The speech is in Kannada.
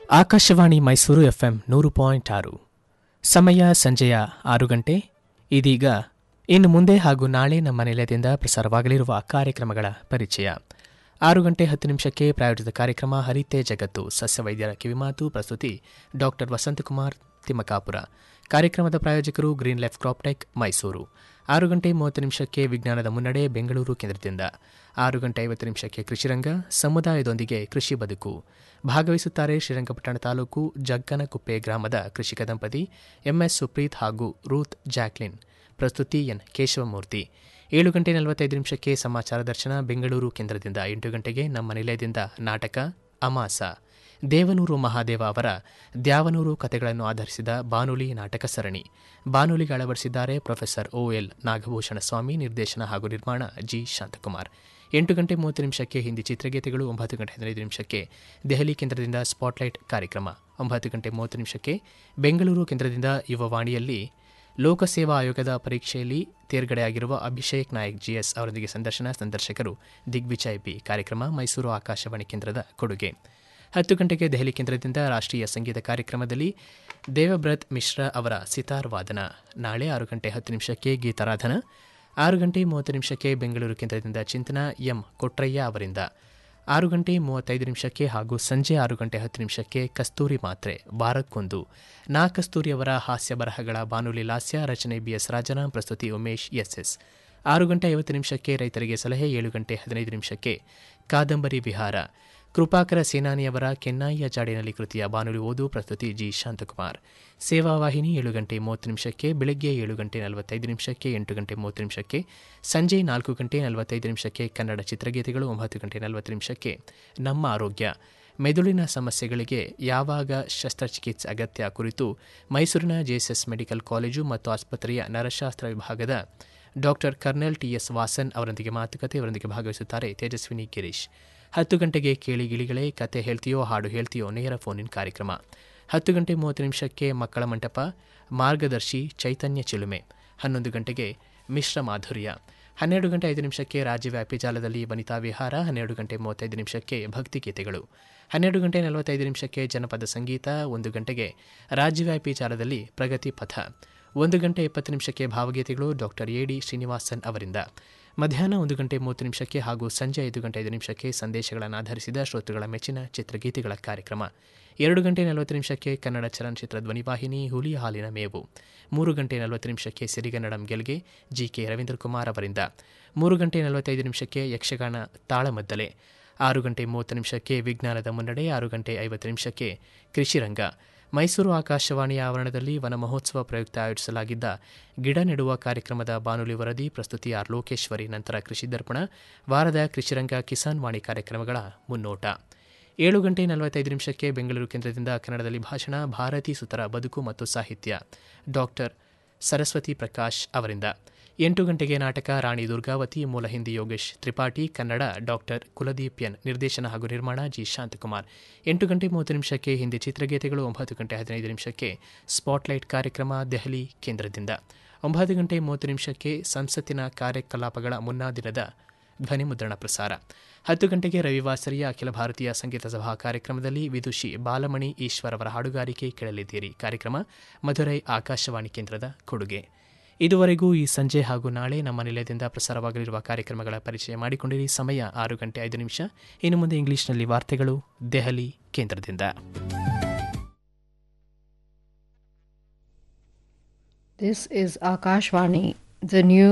ಆಕಾಶವಾಣಿ ಮೈಸೂರು ಎಫ್ಎಂ ನೂರು ಪಾಯಿಂಟ್ ಆರು ಸಮಯ ಸಂಜೆಯ ಆರು ಗಂಟೆ ಇದೀಗ ಇನ್ನು ಮುಂದೆ ಹಾಗೂ ನಾಳೆ ನಮ್ಮ ನಿಲಯದಿಂದ ಪ್ರಸಾರವಾಗಲಿರುವ ಕಾರ್ಯಕ್ರಮಗಳ ಪರಿಚಯ ಆರು ಗಂಟೆ ಹತ್ತು ನಿಮಿಷಕ್ಕೆ ಪ್ರಾಯೋಜಿತ ಕಾರ್ಯಕ್ರಮ ಹರಿತೆ ಜಗತ್ತು ಸಸ್ಯವೈದ್ಯರ ಕಿವಿಮಾತು ಪ್ರಸ್ತುತಿ ಡಾಕ್ಟರ್ ವಸಂತಕುಮಾರ್ ತಿಮ್ಮಕಾಪುರ ಕಾರ್ಯಕ್ರಮದ ಪ್ರಾಯೋಜಕರು ಗ್ರೀನ್ ಲೈಫ್ ಕ್ರಾಪ್ಟೆಕ್ ಮೈಸೂರು ಆರು ಗಂಟೆ ಮೂವತ್ತು ನಿಮಿಷಕ್ಕೆ ವಿಜ್ಞಾನದ ಮುನ್ನಡೆ ಬೆಂಗಳೂರು ಕೇಂದ್ರದಿಂದ ಆರು ಗಂಟೆ ಐವತ್ತು ನಿಮಿಷಕ್ಕೆ ಕೃಷಿರಂಗ ಸಮುದಾಯದೊಂದಿಗೆ ಕೃಷಿ ಬದುಕು ಭಾಗವಹಿಸುತ್ತಾರೆ ಶ್ರೀರಂಗಪಟ್ಟಣ ತಾಲೂಕು ಜಗ್ಗನಕುಪ್ಪೆ ಗ್ರಾಮದ ಕೃಷಿಕ ದಂಪತಿ ಎಂಎಸ್ ಸುಪ್ರೀತ್ ಹಾಗೂ ರೂತ್ ಜಾಕ್ಲಿನ್ ಪ್ರಸ್ತುತಿ ಎನ್ ಕೇಶವಮೂರ್ತಿ ಏಳು ಗಂಟೆ ನಲವತ್ತೈದು ನಿಮಿಷಕ್ಕೆ ಸಮಾಚಾರ ದರ್ಶನ ಬೆಂಗಳೂರು ಕೇಂದ್ರದಿಂದ ಎಂಟು ಗಂಟೆಗೆ ನಮ್ಮ ನಿಲಯದಿಂದ ನಾಟಕ ಅಮಾಸ ದೇವನೂರು ಮಹಾದೇವ ಅವರ ದ್ಯಾವನೂರು ಕಥೆಗಳನ್ನು ಆಧರಿಸಿದ ಬಾನುಲಿ ನಾಟಕ ಸರಣಿ ಬಾನುಲಿಗೆ ಅಳವಡಿಸಿದ್ದಾರೆ professor O L Nagabhushana Swamy ನಿರ್ದೇಶನ ಹಾಗೂ ನಿರ್ಮಾಣ ಜಿ ಶಾಂತಕುಮಾರ್ ಎಂಟು ಗಂಟೆ ಮೂವತ್ತು ನಿಮಿಷಕ್ಕೆ ಹಿಂದಿ ಚಿತ್ರಗೀತೆಗಳು ಒಂಬತ್ತು ಗಂಟೆ ಹದಿನೈದು ನಿಮಿಷಕ್ಕೆ ದೆಹಲಿ ಕೇಂದ್ರದಿಂದ ಸ್ಪಾಟ್ಲೈಟ್ ಕಾರ್ಯಕ್ರಮ ಒಂಬತ್ತು ಗಂಟೆ ಮೂವತ್ತು ನಿಮಿಷಕ್ಕೆ ಬೆಂಗಳೂರು ಕೇಂದ್ರದಿಂದ ಯುವವಾಣಿಯಲ್ಲಿ ಲೋಕಸೇವಾ ಆಯೋಗದ ಪರೀಕ್ಷೆಯಲ್ಲಿ ತೇರ್ಗಡೆಯಾಗಿರುವ ಅಭಿಷೇಕ್ ನಾಯಕ್ ಜಿಎಸ್ ಅವರೊಂದಿಗೆ ಸಂದರ್ಶನ ಸಂದರ್ಶಕರು ದಿಗ್ವಿಜಯ್ ಬಿ ಕಾರ್ಯಕ್ರಮ ಮೈಸೂರು ಆಕಾಶವಾಣಿ ಕೇಂದ್ರದ ಕೊಡುಗೆ ಹತ್ತು ಗಂಟೆಗೆ ದೆಹಲಿ ಕೇಂದ್ರದಿಂದ ರಾಷ್ಟ್ರೀಯ ಸಂಗೀತ ಕಾರ್ಯಕ್ರಮದಲ್ಲಿ ದೇವಬ್ರತ್ ಮಿಶ್ರಾ ಅವರ ಸಿತಾರ್ ವಾದನ ನಾಳೆ ಆರು ಗಂಟೆ ಹತ್ತು ನಿಮಿಷಕ್ಕೆ ಗೀತಾರಾಧನ ಆರು ಗಂಟೆ ಮೂವತ್ತು ನಿಮಿಷಕ್ಕೆ ಬೆಂಗಳೂರು ಕೇಂದ್ರದಿಂದ ಚಿಂತನ ಎಂ ಕೊಟ್ರಯ್ಯ ಅವರಿಂದ ಆರು ಗಂಟೆ ಮೂವತ್ತೈದು ನಿಮಿಷಕ್ಕೆ ಹಾಗೂ ಸಂಜೆ ಆರು ಗಂಟೆ ಹತ್ತು ನಿಮಿಷಕ್ಕೆ ಕಸ್ತೂರಿ ಮಾತ್ರೆ ವಾರಕ್ಕೊಂದು ನಾ ಕಸ್ತೂರಿ ಅವರ ಹಾಸ್ಯ ಬರಹಗಳ ಬಾನುಲಿ ಲಾಸ್ಯ ರಚನೆ ಬಿಎಸ್ ರಾಜರಾಮ್ ಪ್ರಸ್ತುತಿ ಉಮೇಶ್ ಎಸ್ಎಸ್ ಆರು ಗಂಟೆ ಐವತ್ತು ನಿಮಿಷಕ್ಕೆ ರೈತರಿಗೆ ಸಲಹೆ ಏಳು ಗಂಟೆ ಹದಿನೈದು ನಿಮಿಷಕ್ಕೆ ಕಾದಂಬರಿ ವಿಹಾರ ಕೃಪಾಕರ ಸೇನಾನಿಯವರ ಕೆನ್ನಾಯಿಯ ಜಾಡಿನಲ್ಲಿ ಕೃತಿಯ ಬಾನುಲಿ ಓದು ಪ್ರಸ್ತುತಿ ಜಿ ಶಾಂತಕುಮಾರ್ ಸೇವಾ ವಾಹಿನಿ ಏಳು ಗಂಟೆ ಮೂವತ್ತು ನಿಮಿಷಕ್ಕೆ ಬೆಳಗ್ಗೆ ಏಳು ಗಂಟೆ ನಲವತ್ತೈದು ನಿಮಿಷಕ್ಕೆ ಎಂಟು ಗಂಟೆ ಮೂವತ್ತು ನಿಮಿಷಕ್ಕೆ ಸಂಜೆ ನಾಲ್ಕು ಗಂಟೆ ನಲವತ್ತೈದು ನಿಮಿಷಕ್ಕೆ ಕನ್ನಡ ಚಿತ್ರಗೀತೆಗಳು ಒಂಬತ್ತು ಗಂಟೆ ನಲವತ್ತು ನಿಮಿಷಕ್ಕೆ ನಮ್ಮ ಆರೋಗ್ಯ ಮೆದುಳಿನ ಸಮಸ್ಯೆಗಳಿಗೆ ಯಾವಾಗ ಶಸ್ತ್ರಚಿಕಿತ್ಸೆ ಅಗತ್ಯ ಕುರಿತು ಮೈಸೂರಿನ ಜೆಎಸ್ಎಸ್ ಮೆಡಿಕಲ್ ಕಾಲೇಜು ಮತ್ತು ಆಸ್ಪತ್ರೆಯ ನರಶಾಸ್ತ್ರ ವಿಭಾಗದ ಡಾಕ್ಟರ್ ಕರ್ನಲ್ ಟಿಎಸ್ ವಾಸನ್ ಅವರೊಂದಿಗೆ ಮಾತುಕತೆ ಅವರೊಂದಿಗೆ ಭಾಗವಹಿಸುತ್ತಾರೆ ತೇಜಸ್ವಿನಿ ಗಿರೀಶ್ ಹತ್ತು ಗಂಟೆಗೆ ಕೇಳಿ ಗಿಳಿಗಳೇ ಕತೆ ಹೇಳ್ತೀಯೋ ಹಾಡು ಹೇಳ್ತೀಯೋ ನೇರ ಫೋನಿನ್ ಕಾರ್ಯಕ್ರಮ ಹತ್ತು ಗಂಟೆ ಮೂವತ್ತು ನಿಮಿಷಕ್ಕೆ ಮಕ್ಕಳ ಮಂಟಪ ಮಾರ್ಗದರ್ಶಿ ಚೈತನ್ಯ ಚಿಲುಮೆ ಹನ್ನೊಂದು ಗಂಟೆಗೆ ಮಿಶ್ರ ಮಾಧುರ್ಯ ಹನ್ನೆರಡು ಗಂಟೆ ಐದು ನಿಮಿಷಕ್ಕೆ ರಾಜ್ಯವ್ಯಾಪಿ ಜಾಲದಲ್ಲಿ ವನಿತಾ ವಿಹಾರ ಹನ್ನೆರಡು ಗಂಟೆ ಮೂವತ್ತೈದು ನಿಮಿಷಕ್ಕೆ ಭಕ್ತಿಗೀತೆಗಳು ಹನ್ನೆರಡು ಗಂಟೆ ನಲವತ್ತೈದು ನಿಮಿಷಕ್ಕೆ ಜನಪದ ಸಂಗೀತ ಒಂದು ಗಂಟೆಗೆ ರಾಜ್ಯವ್ಯಾಪಿ ಜಾಲದಲ್ಲಿ ಪ್ರಗತಿ ಪಥ ಒಂದು ಗಂಟೆ ಇಪ್ಪತ್ತು ನಿಮಿಷಕ್ಕೆ ಭಾವಗೀತೆಗಳು ಡಾಕ್ಟರ್ ಎ ಡಿ ಶ್ರೀನಿವಾಸನ್ ಅವರಿಂದ ಮಧ್ಯಾಹ್ನ ಒಂದು ಗಂಟೆ ಮೂವತ್ತು ನಿಮಿಷಕ್ಕೆ ಹಾಗೂ ಸಂಜೆ ಐದು ಗಂಟೆ ಐದು ನಿಮಿಷಕ್ಕೆ ಸಂದೇಶಗಳನ್ನು ಆಧರಿಸಿದ ಶ್ರೋತೃಗಳ ಮೆಚ್ಚಿನ ಚಿತ್ರಗೀತೆಗಳ ಕಾರ್ಯಕ್ರಮ ಎರಡು ಗಂಟೆ ನಲವತ್ತು ನಿಮಿಷಕ್ಕೆ ಕನ್ನಡ ಚಲನಚಿತ್ರ ಧ್ವನಿವಾಹಿನಿ ಹುಲಿ ಹಾಲಿನ ಮೇವು ಮೂರು ಗಂಟೆ ನಲವತ್ತು ನಿಮಿಷಕ್ಕೆ ಸಿರಿಗನ್ನಡಂ ಗೆಲ್ಗೆ ಜಿ ಕೆ ರವೀಂದ್ರ ಕುಮಾರ್ ಅವರಿಂದ ಮೂರು ಗಂಟೆ ನಲವತ್ತೈದು ನಿಮಿಷಕ್ಕೆ ಯಕ್ಷಗಾನ ತಾಳಮದ್ದಲೆ ಆರು ಗಂಟೆ ಮೂವತ್ತು ನಿಮಿಷಕ್ಕೆ ವಿಜ್ಞಾನದ ಮುನ್ನಡೆ ಆರು ಗಂಟೆ ಐವತ್ತು ನಿಮಿಷಕ್ಕೆ ಕೃಷಿರಂಗ ಮೈಸೂರು ಆಕಾಶವಾಣಿಯ ಆವರಣದಲ್ಲಿ ವನ ಮಹೋತ್ಸವ ಪ್ರಯುಕ್ತ ಆಯೋಜಿಸಲಾಗಿದ್ದ ಗಿಡ ನೆಡುವ ಕಾರ್ಯಕ್ರಮದ ಬಾನುಲಿ ವರದಿ ಪ್ರಸ್ತುತಿ ಆರ್ ಲೋಕೇಶ್ವರಿ ನಂತರ ಕೃಷಿ ದರ್ಪಣ ವಾರದ ಕೃಷಿರಂಗ ಕಿಸಾನ್ ವಾಣಿ ಕಾರ್ಯಕ್ರಮಗಳ ಮುನ್ನೋಟ ಏಳು ಗಂಟೆ ನಲವತ್ತೈದು ನಿಮಿಷಕ್ಕೆ ಬೆಂಗಳೂರು ಕೇಂದ್ರದಿಂದ ಕನ್ನಡದಲ್ಲಿ ಭಾಷಣ ಭಾರತಿ ಸುತರ ಬದುಕು ಮತ್ತು ಸಾಹಿತ್ಯ ಡಾಕ್ಟರ್ ಸರಸ್ವತಿ ಪ್ರಕಾಶ್ ಅವರಿಂದ ಎಂಟು ಗಂಟೆಗೆ ನಾಟಕ ರಾಣಿ ದುರ್ಗಾವತಿ ಮೂಲ ಹಿಂದಿ ಯೋಗೇಶ್ ತ್ರಿಪಾಠಿ ಕನ್ನಡ ಡಾಕ್ಟರ್ ಕುಲದೀಪ್ ಎನ್ ನಿರ್ದೇಶನ ಹಾಗೂ ನಿರ್ಮಾಣ ಜಿ ಶಾಂತಕುಮಾರ್ ಎಂಟು ಗಂಟೆ ಮೂವತ್ತು ನಿಮಿಷಕ್ಕೆ ಹಿಂದಿ ಚಿತ್ರಗೀತೆಗಳು ಒಂಬತ್ತು ಗಂಟೆ ಹದಿನೈದು ನಿಮಿಷಕ್ಕೆ ಸ್ಪಾಟ್ಲೈಟ್ ಕಾರ್ಯಕ್ರಮ ದೆಹಲಿ ಕೇಂದ್ರದಿಂದ ಒಂಬತ್ತು ಗಂಟೆ ಮೂವತ್ತು ನಿಮಿಷಕ್ಕೆ ಸಂಸತ್ತಿನ ಕಾರ್ಯಕಲಾಪಗಳ ಮುನ್ನಾ ದಿನದ ಧ್ವನಿ ಮುದ್ರಣ ಪ್ರಸಾರ ಹತ್ತು ಗಂಟೆಗೆ ರವಿವಾಸರಿಯ ಅಖಿಲ ಭಾರತೀಯ ಸಂಗೀತ ಸಭಾ ಕಾರ್ಯಕ್ರಮದಲ್ಲಿ ವಿದುಷಿ ಬಾಲಮಣಿ ಈಶ್ವರ್ ಅವರ ಹಾಡುಗಾರಿಕೆ ಕೇಳಲಿದ್ದೀರಿ ಕಾರ್ಯಕ್ರಮ ಮಧುರೈ ಆಕಾಶವಾಣಿ ಕೇಂದ್ರದ ಕೊಡುಗೆ ಇದುವರೆಗೂ ಈ ಸಂಜೆ ಹಾಗೂ ನಾಳೆ ನಮ್ಮ ನಿಲಯದಿಂದ ಪ್ರಸಾರವಾಗಲಿರುವ ಕಾರ್ಯಕ್ರಮಗಳ ಪರಿಚಯ ಮಾಡಿಕೊಂಡಿರಿ ಸಮಯ ಆರು ಗಂಟೆ ಐದು ನಿಮಿಷ ಇನ್ನು ಮುಂದೆ ಇಂಗ್ಲಿಷ್ನಲ್ಲಿ ವಾರ್ತೆಗಳು ದೆಹಲಿ ಕೇಂದ್ರದಿಂದ This is Akashvani, the new